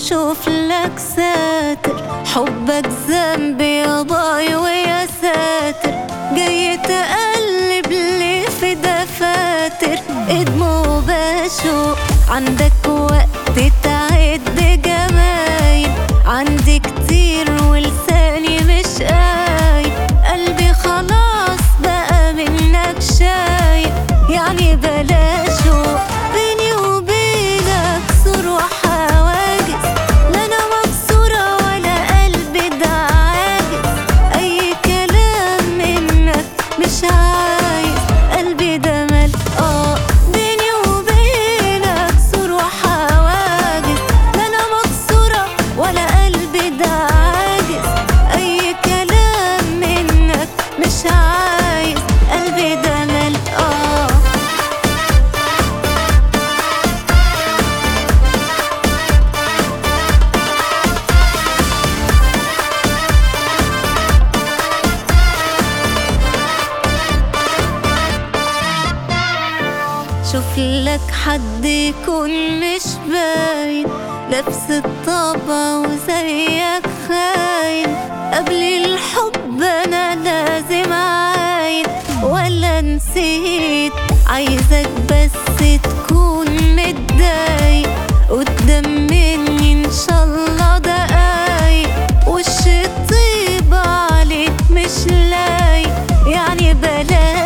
اشوف لك ساتر حبك ذنب يا باي ويا ساتر جاي تقلب لي في دفاتر ادمو بشوق عندك وقت تعد جمايل عندي كتير ولساني مش قايل قلبي خلاص بقى منك شايل يعني بلاشه بيني وبينك سور وحواجز لا انا مكسورة ولا قلبي ده عاجز اي كلام منك مش عايز قلبي ده مال اه بيني وبينك سور وحواجز لا انا مكسورة ولا قلبي ده عاجز اي كلام منك مش عايز قلبي ده مال اه شوف لك حد يكون مش باين نفس الطبع وزيك خاين قبل الحب انا لازم عاين ولا نسيت عايزك بس تكون متضايق قدام مني ان شاء الله دقايق وش الطيبة عليك مش لايق يعني بلاش